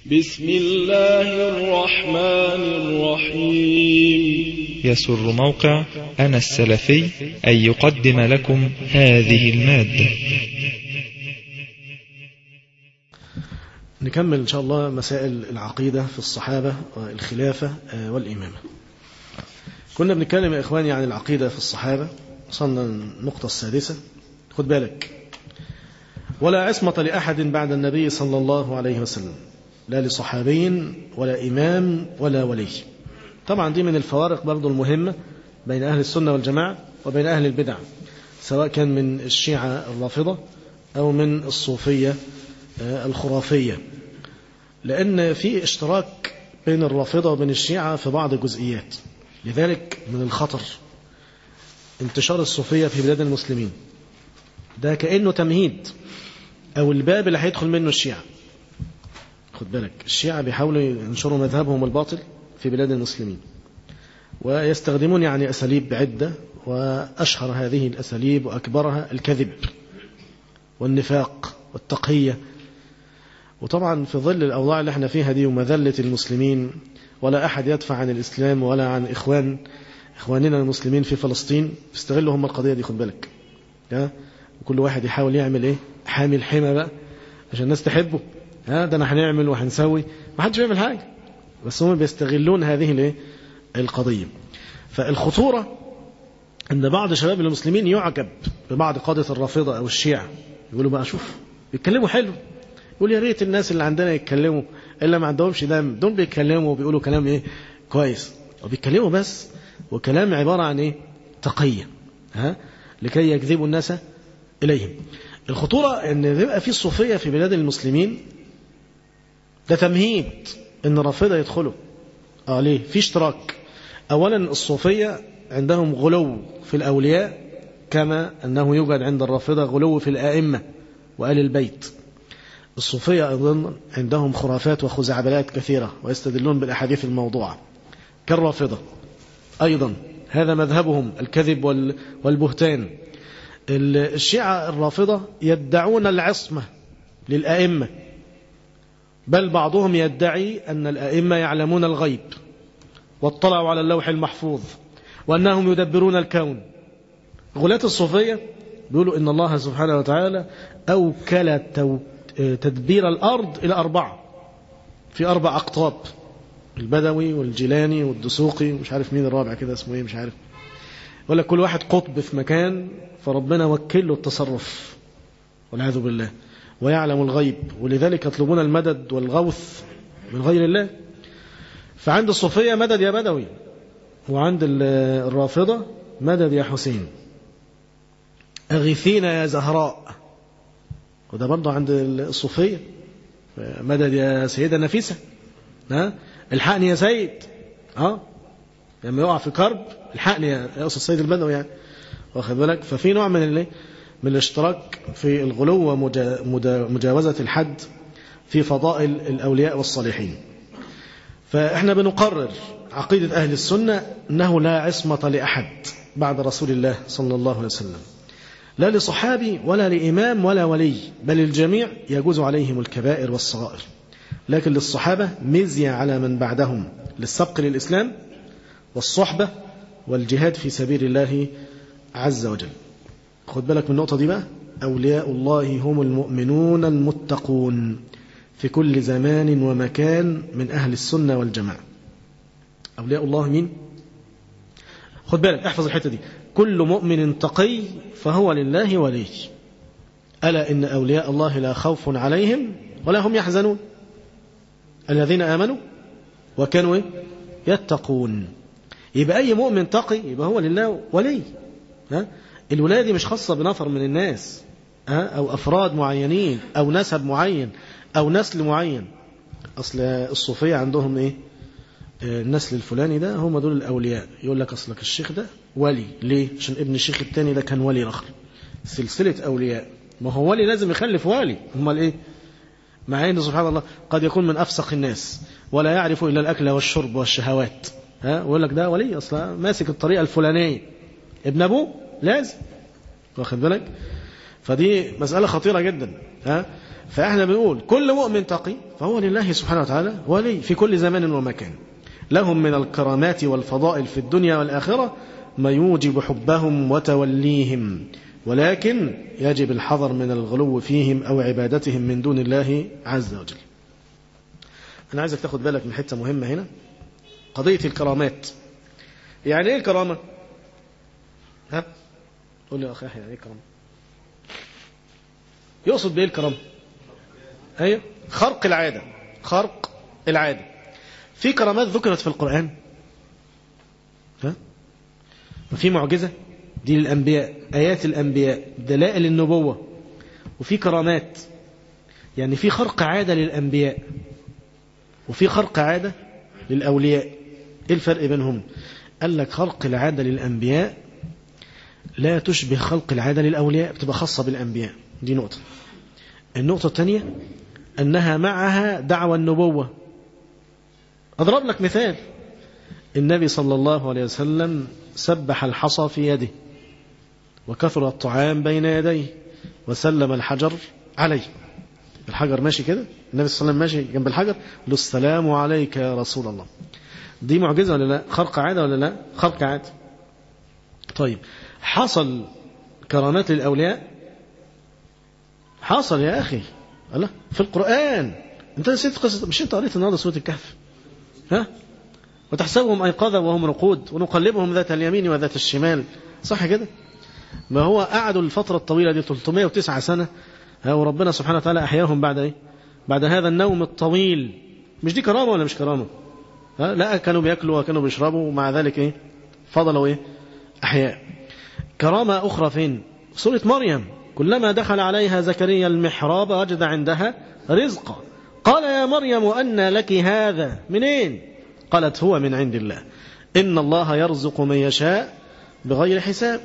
بسم الله الرحمن الرحيم يسر موقع أنا السلفي أن يقدم لكم هذه المادة نكمل إن شاء الله مسائل العقيدة في الصحابة والخلافة والإمامة كنا بنتكلم يا إخواني عن العقيدة في الصحابة وصلنا النقطة السادسة خد بالك ولا عصمة لأحد بعد النبي صلى الله عليه وسلم لا لصحابي ولا إمام ولا ولي طبعا دي من الفوارق برضو المهمة بين أهل السنة والجماعة وبين أهل البدع سواء كان من الشيعة الرافضة أو من الصوفية الخرافية لأن في اشتراك بين الرافضة وبين الشيعة في بعض الجزئيات لذلك من الخطر انتشار الصوفية في بلاد المسلمين ده كأنه تمهيد أو الباب اللي هيدخل منه الشيعة خد بالك الشيعة بيحاولوا ينشروا مذهبهم الباطل في بلاد المسلمين ويستخدمون يعني أساليب عدة وأشهر هذه الأساليب وأكبرها الكذب والنفاق والتقية وطبعا في ظل الأوضاع اللي احنا فيها دي ومذلة المسلمين ولا أحد يدفع عن الإسلام ولا عن إخوان إخواننا المسلمين في فلسطين استغلوا هم القضية دي خد بالك وكل واحد يحاول يعمل إيه حامي الحمى بقى عشان الناس تحبه ها ده انا هنعمل وهنسوي ما حدش بيعمل حاجة بس هم بيستغلون هذه الايه القضية فالخطورة ان بعض شباب المسلمين يعجب ببعض قادة الرافضة او الشيعة يقولوا بقى شوف بيتكلموا حلو يقول يا ريت الناس اللي عندنا يتكلموا الا ما عندهمش دم دول بيتكلموا وبيقولوا كلام ايه كويس وبيتكلموا بس وكلام عبارة عن ايه تقية ها لكي يجذبوا الناس اليهم الخطورة ان يبقى في الصوفية في بلاد المسلمين ده تمهيد ان الرافضة يدخلوا اه ليه في اشتراك اولا الصوفية عندهم غلو في الاولياء كما انه يوجد عند الرافضة غلو في الائمة وآل البيت الصوفية ايضا عندهم خرافات وخزعبلات كثيرة ويستدلون بالاحاديث الموضوعة كالرافضة ايضا هذا مذهبهم الكذب والبهتان الشيعة الرافضة يدعون العصمة للأئمة بل بعضهم يدعي أن الأئمة يعلمون الغيب واطلعوا على اللوح المحفوظ وأنهم يدبرون الكون غلاة الصوفية بيقولوا إن الله سبحانه وتعالى أوكل تدبير الأرض إلى أربعة في أربع أقطاب البدوي والجيلاني والدسوقي ومش عارف مين الرابع كده اسمه ايه مش عارف يقول لك كل واحد قطب في مكان فربنا وكل له التصرف والعياذ بالله ويعلم الغيب ولذلك يطلبون المدد والغوث من غير الله فعند الصوفية مدد يا بدوي وعند الرافضة مدد يا حسين أغثينا يا زهراء وده برضه عند الصوفية مدد يا سيدة نفيسة ها الحقني يا سيد ها لما يقع في كرب الحقني يا أستاذ السيد البدوي يعني واخد بالك ففي نوع من الايه من الاشتراك في الغلو ومجاوزة الحد في فضائل الأولياء والصالحين فإحنا بنقرر عقيدة أهل السنة أنه لا عصمة لأحد بعد رسول الله صلى الله عليه وسلم لا لصحابي ولا لإمام ولا ولي بل الجميع يجوز عليهم الكبائر والصغائر لكن للصحابة مزية على من بعدهم للسبق للإسلام والصحبة والجهاد في سبيل الله عز وجل خد بالك من النقطة دي بقى أولياء الله هم المؤمنون المتقون في كل زمان ومكان من أهل السنة والجماعة أولياء الله مين خد بالك احفظ الحتة دي كل مؤمن تقي فهو لله ولي ألا إن أولياء الله لا خوف عليهم ولا هم يحزنون الذين آمنوا وكانوا إيه؟ يتقون يبقى أي مؤمن تقي يبقى هو لله ولي ها الولاية دي مش خاصة بنفر من الناس ها أو أفراد معينين أو نسب معين أو نسل معين أصل الصوفية عندهم إيه النسل الفلاني ده هم دول الأولياء يقول لك أصلك الشيخ ده ولي ليه عشان ابن الشيخ التاني ده كان ولي آخر سلسلة أولياء ما هو ولي لازم يخلف والي هم الإيه مع أن سبحان الله قد يكون من أفسق الناس ولا يعرف إلا الأكل والشرب والشهوات ها ويقول لك ده ولي أصلا ماسك الطريقة الفلانية ابن أبوه لازم واخد بالك فدي مسألة خطيرة جدا ها فاحنا بنقول كل مؤمن تقي فهو لله سبحانه وتعالى ولي في كل زمان ومكان لهم من الكرامات والفضائل في الدنيا والآخرة ما يوجب حبهم وتوليهم ولكن يجب الحذر من الغلو فيهم أو عبادتهم من دون الله عز وجل أنا عايزك تاخد بالك من حتة مهمة هنا قضية الكرامات يعني إيه الكرامة ها قول لي يا أخي يعني إيه الكرامة يقصد بإيه الكرامة أيوة خرق العادة خرق العادة في كرامات ذكرت في القرآن ها وفي معجزة دي للأنبياء آيات الأنبياء دلائل النبوة وفي كرامات يعني في خرق عادة للأنبياء وفي خرق عادة للأولياء إيه الفرق بينهم قال لك خرق العادة للأنبياء لا تشبه خلق العادة للأولياء بتبقى خاصة بالأنبياء دي نقطة النقطة الثانية أنها معها دعوة النبوة أضرب لك مثال النبي صلى الله عليه وسلم سبح الحصى في يده وكثر الطعام بين يديه وسلم الحجر عليه الحجر ماشي كده النبي صلى الله عليه وسلم ماشي جنب الحجر له السلام عليك يا رسول الله دي معجزة ولا لا خرق عادة ولا لا خرق عادة طيب حصل كرامات للأولياء حصل يا أخي الله في القرآن انت نسيت قصة مش انت قريت النهارده سورة الكهف ها وتحسبهم أيقاظا وهم رقود ونقلبهم ذات اليمين وذات الشمال صح كده ما هو قعدوا الفترة الطويلة دي 309 سنة وربنا سبحانه وتعالى أحياهم بعد إيه بعد هذا النوم الطويل مش دي كرامة ولا مش كرامة ها لا كانوا بيأكلوا وكانوا بيشربوا ومع ذلك إيه فضلوا إيه أحياء كرامة أخرى فين سورة مريم كلما دخل عليها زكريا المحراب وجد عندها رزقا قال يا مريم أن لك هذا منين قالت هو من عند الله إن الله يرزق من يشاء بغير حساب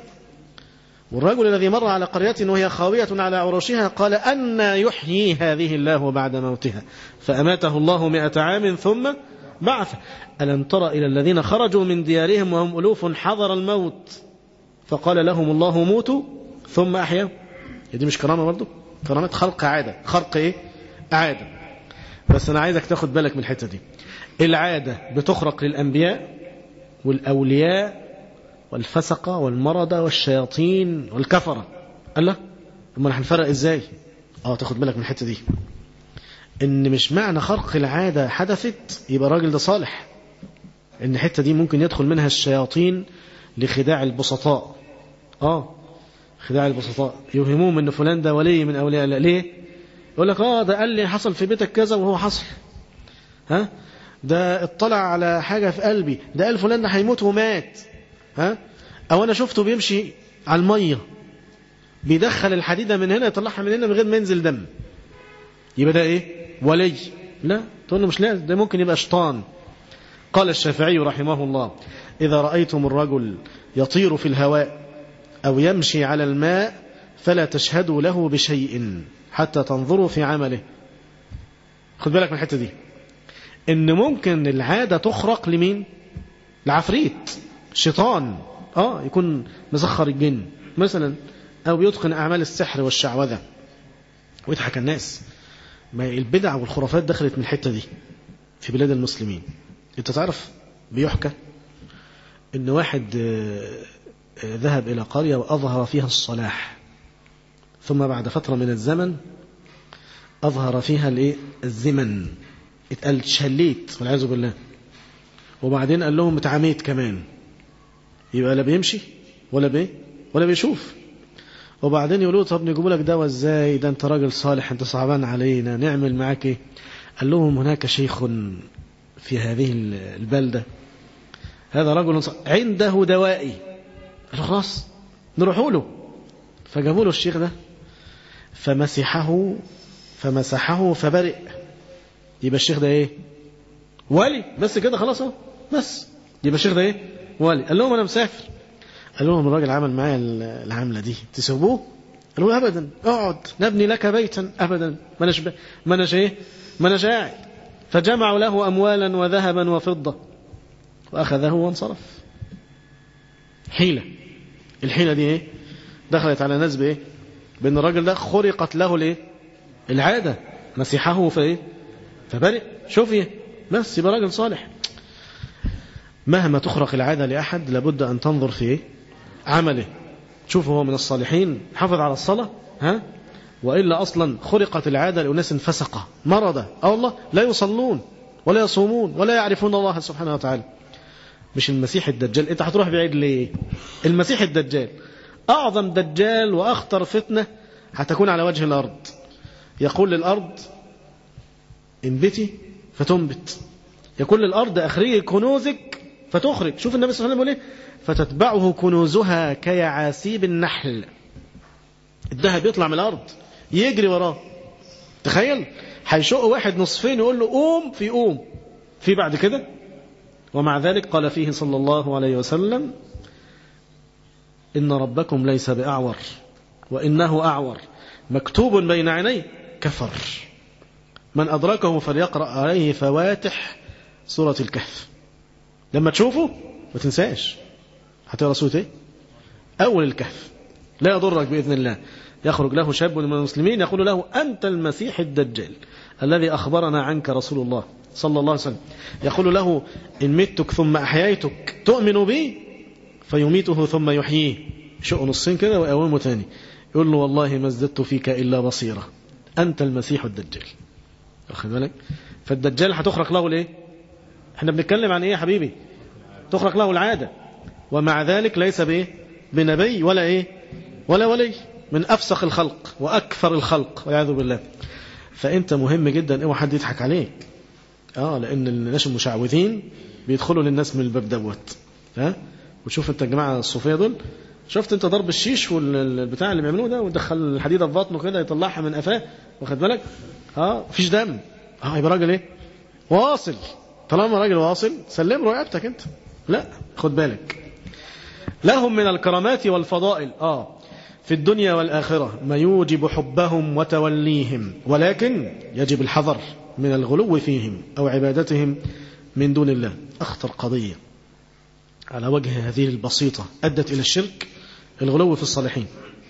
والرجل الذي مر على قرية وهي خاوية على عروشها قال أن يحيي هذه الله بعد موتها فأماته الله مئة عام ثم بعث ألم تر إلى الذين خرجوا من ديارهم وهم ألوف حضر الموت فقال لهم الله موتوا ثم أحياهم دي مش كرامة برضه كرامة خلق عادة خرق إيه عادة بس أنا عايزك تاخد بالك من الحتة دي العادة بتخرق للأنبياء والأولياء والفسقة والمرضى والشياطين والكفرة قال لا أما هنفرق إزاي اه تاخد بالك من الحتة دي إن مش معنى خرق العادة حدثت يبقى الراجل ده صالح إن الحتة دي ممكن يدخل منها الشياطين لخداع البسطاء اه خداع البسطاء يوهمون ان فلان ده ولي من اولياء الله ليه يقول لك اه ده قال لي حصل في بيتك كذا وهو حصل ها ده اطلع على حاجة في قلبي ده قال فلان ده هيموت ومات ها او انا شفته بيمشي على المية بيدخل الحديدة من هنا يطلعها من هنا من غير ما ينزل دم يبقى ده ايه ولي لا تقول له مش لازم ده ممكن يبقى شيطان قال الشافعي رحمه الله إذا رأيتم الرجل يطير في الهواء أو يمشي على الماء فلا تشهدوا له بشيء حتى تنظروا في عمله خد بالك من الحتة دي إن ممكن العادة تخرق لمين العفريت شيطان آه يكون مسخر الجن مثلا أو يتقن أعمال السحر والشعوذة ويضحك الناس ما البدع والخرافات دخلت من الحتة دي في بلاد المسلمين انت تعرف بيحكى ان واحد ذهب إلى قرية وأظهر فيها الصلاح ثم بعد فترة من الزمن أظهر فيها الايه الزمن اتقال شليت والعياذ بالله وبعدين قال لهم اتعميت كمان يبقى لا بيمشي ولا بيه ولا بيشوف وبعدين يقولوا طب نجيب لك دواء ازاي ده انت راجل صالح انت صعبان علينا نعمل معاك ايه قال لهم هناك شيخ في هذه البلدة هذا رجل عنده دوائي قالوا خلاص نروحوا له فجابوا له الشيخ ده فمسحه فمسحه فبرئ يبقى الشيخ ده ايه ولي بس كده خلاص اهو بس يبقى الشيخ ده ايه ولي قال لهم انا مسافر قال لهم الراجل عمل معايا العمله دي تسيبوه قالوا ابدا اقعد نبني لك بيتا ابدا ما اناش ما اناش ايه ما اناش قاعد فجمعوا له اموالا وذهبا وفضه واخذه وانصرف حيله الحيله دي ايه دخلت على ناس بايه بأن الراجل ده خرقت له الايه العادة مسيحه فايه فبرئ شوفي بس يبقى راجل صالح مهما تخرق العادة لأحد لابد أن تنظر في إيه؟ عمله شوف هو من الصالحين حافظ على الصلاة ها وإلا أصلا خرقت العادة لأناس فسقة مرضى أو الله لا يصلون ولا يصومون ولا يعرفون الله سبحانه وتعالى مش المسيح الدجال انت هتروح بعيد ليه المسيح الدجال أعظم دجال وأخطر فتنة هتكون على وجه الأرض يقول للأرض انبتي فتنبت يقول للأرض أخرجي كنوزك فتخرج شوف النبي صلى الله عليه وسلم يقول ايه فتتبعه كنوزها كيعاسيب النحل الذهب يطلع من الأرض يجري وراه تخيل هيشق واحد نصفين يقول له قوم في قوم في بعد كده ومع ذلك قال فيه صلى الله عليه وسلم إن ربكم ليس بأعور وإنه أعور مكتوب بين عينيه كفر من أدركه فليقرأ عليه فواتح سورة الكهف لما تشوفه ما تنساش هتقرأ سورة ايه أول الكهف لا يضرك بإذن الله يخرج له شاب من المسلمين يقول له أنت المسيح الدجال الذي أخبرنا عنك رسول الله صلى الله عليه وسلم يقول له إن متك ثم أحييتك تؤمن بي فيميته ثم يحييه شق نصين كده ويقومه تاني يقول له والله ما ازددت فيك إلا بصيرة أنت المسيح الدجال واخد بالك فالدجال هتخرق له الايه احنا بنتكلم عن ايه يا حبيبي تخرق له العادة ومع ذلك ليس بايه بنبي ولا ايه ولا ولي من افسخ الخلق واكثر الخلق والعياذ بالله فانت مهم جدا اوعى حد يضحك عليك اه لان الناس المشعوذين بيدخلوا للناس من الباب دوت ها وشوف انت الجماعه الصوفيه دول شفت انت ضرب الشيش والبتاع اللي بيعملوه ده ويدخل الحديده في بطنه كده يطلعها من قفاه واخد بالك اه مفيش دم اه يبقى راجل ايه واصل طالما راجل واصل سلم له رقبتك انت لا خد بالك لهم من الكرامات والفضائل اه في الدنيا والآخرة ما يوجب حبهم وتوليهم ولكن يجب الحذر من الغلو فيهم أو عبادتهم من دون الله أخطر قضية على وجه هذه البسيطة أدت إلى الشرك الغلو في الصالحين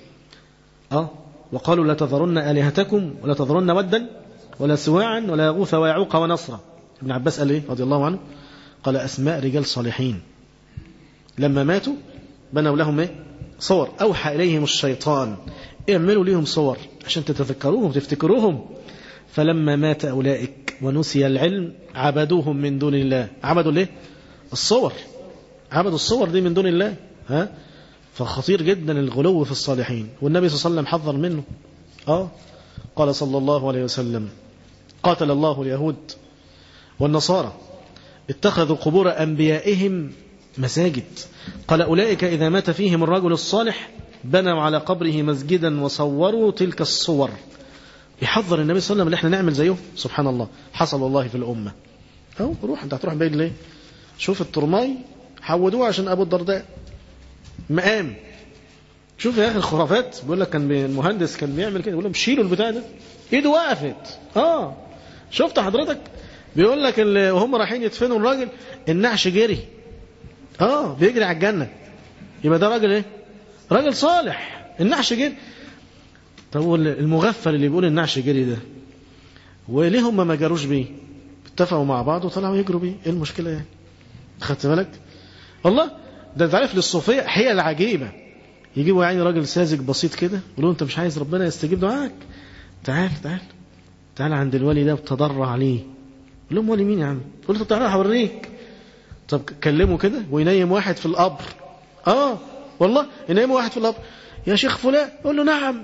آه وقالوا لا تذرن آلهتكم ولا تذرن ودا ولا سواعا ولا يغوث ويعوق ونصرا ابن عباس قال ايه رضي الله عنه قال أسماء رجال صالحين لما ماتوا بنوا لهم ايه صور أوحى إليهم الشيطان اعملوا لهم صور عشان تتذكروهم وتفتكروهم فلما مات أولئك ونسي العلم عبدوهم من دون الله عبدوا ليه الصور عبدوا الصور دي من دون الله ها فخطير جدا الغلو في الصالحين والنبي صلى الله عليه وسلم حذر منه آه قال صلى الله عليه وسلم قاتل الله اليهود والنصارى اتخذوا قبور أنبيائهم مساجد قال أولئك إذا مات فيهم الرجل الصالح بنوا على قبره مسجدا وصوروا تلك الصور يحذر النبي صلى الله عليه وسلم ان احنا نعمل زيه سبحان الله حصل والله في الأمة أهو روح انت هتروح بعيد ليه شوف الترماي حودوه عشان أبو الدرداء مقام شوف يا أخي الخرافات بيقول لك كان المهندس كان بيعمل كده يقول لهم شيلوا البتاع ده ايده وقفت اه شفت حضرتك بيقول لك وهم رايحين يدفنوا الراجل النعش جري اه بيجري على الجنة يبقى ده راجل ايه راجل صالح النعش جري طب المغفل اللي بيقول النعش جري ده وليه هم ما جاروش بيه اتفقوا مع بعض وطلعوا يجروا بيه ايه المشكلة يعني خدت بالك والله ده انت عارف للصوفية حيل عجيبة يجيبوا يعني راجل ساذج بسيط كده يقولوا انت مش عايز ربنا يستجيب دعائك تعال تعال تعال عند الولي ده وتضرع عليه قول لهم ولي مين يا عم قلت له تعالى هوريك طب كلمه كده وينيم واحد في القبر اه والله ينيم واحد في القبر يا شيخ فلان قول له نعم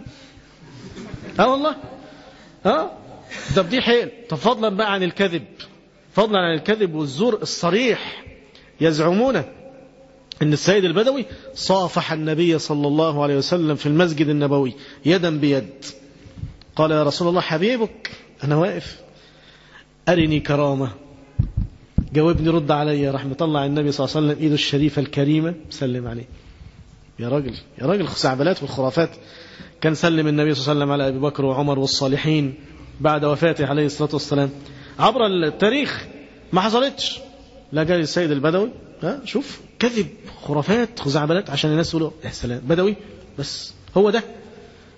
اه والله اه طب دي حيل طب فضلا بقى عن الكذب فضلا عن الكذب والزور الصريح يزعمون ان السيد البدوي صافح النبي صلى الله عليه وسلم في المسجد النبوي يدا بيد قال يا رسول الله حبيبك انا واقف ارني كرامه جاوبني رد عليا راح مطلع النبي صلى الله عليه وسلم ايده الشريفه الكريمه سلم عليه يا راجل يا راجل خزعبلات والخرافات كان سلم النبي صلى الله عليه وسلم على ابي بكر وعمر والصالحين بعد وفاته عليه الصلاه والسلام عبر التاريخ ما حصلتش لا جاي السيد البدوي ها شوف كذب خرافات خزعبلات عشان الناس يقولوا يا سلام بدوي بس هو ده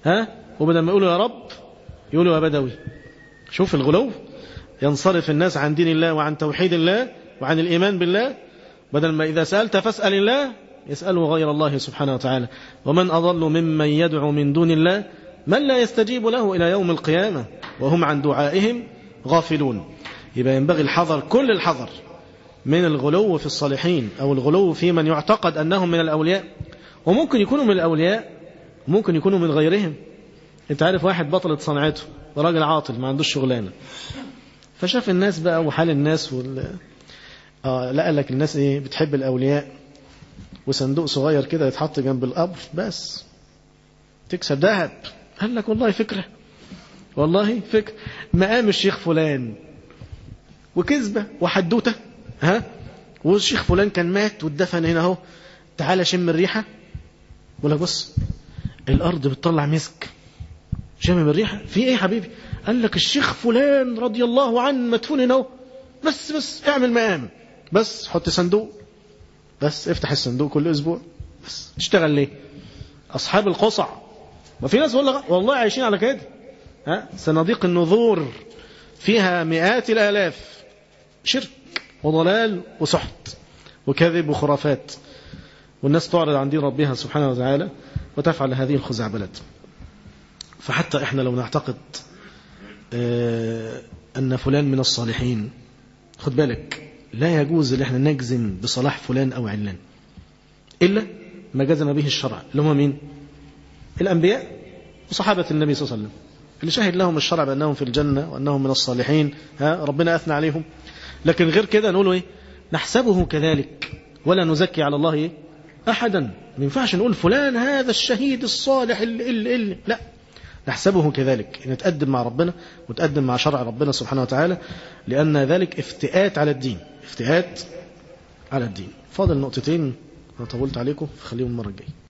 ها وبدل ما يقولوا يا رب يقولوا يا بدوي شوف الغلو ينصرف الناس عن دين الله وعن توحيد الله وعن الإيمان بالله بدل ما إذا سألت فاسأل الله يسأله غير الله سبحانه وتعالى ومن أضل ممن يدعو من دون الله من لا يستجيب له إلى يوم القيامة وهم عن دعائهم غافلون يبقى ينبغي الحذر كل الحذر من الغلو في الصالحين أو الغلو في من يعتقد أنهم من الأولياء وممكن يكونوا من الأولياء وممكن يكونوا من غيرهم انت عارف واحد بطلت صنعته راجل عاطل ما عندوش شغلانة فشاف الناس بقى وحال الناس وال... آه لا قال لك الناس ايه بتحب الأولياء وصندوق صغير كده يتحط جنب القبر بس تكسب ذهب قال لك والله فكرة والله فكرة مقام الشيخ فلان وكذبة وحدوتة ها والشيخ فلان كان مات واتدفن هنا اهو تعالى شم الريحة ولا بص الأرض بتطلع مسك شم الريحة في ايه يا حبيبي قال لك الشيخ فلان رضي الله عنه مدفون هنا اهو بس بس اعمل مقام بس حط صندوق بس افتح الصندوق كل اسبوع بس تشتغل ليه اصحاب القصع ما في ناس والله والله عايشين على كده ها صناديق النذور فيها مئات الالاف شرك وضلال وسحت وكذب وخرافات والناس تعرض عن دين ربها سبحانه وتعالى وتفعل هذه الخزعبلات فحتى احنا لو نعتقد اه ان فلان من الصالحين خد بالك لا يجوز ان احنا نجزم بصلاح فلان او علان الا ما جزم به الشرع اللي هم مين الانبياء وصحابه النبي صلى الله عليه وسلم اللي شهد لهم الشرع بانهم في الجنه وانهم من الصالحين ها ربنا اثنى عليهم لكن غير كده نقول ايه نحسبه كذلك ولا نزكي على الله ايه احدا ما ينفعش نقول فلان هذا الشهيد الصالح اللي اللي اللي لا نحسبه كذلك نتقدم مع ربنا وتقدم مع شرع ربنا سبحانه وتعالى لأن ذلك افتئات على الدين افتئات على الدين فاضل نقطتين أنا طولت عليكم فخليهم المرة الجاية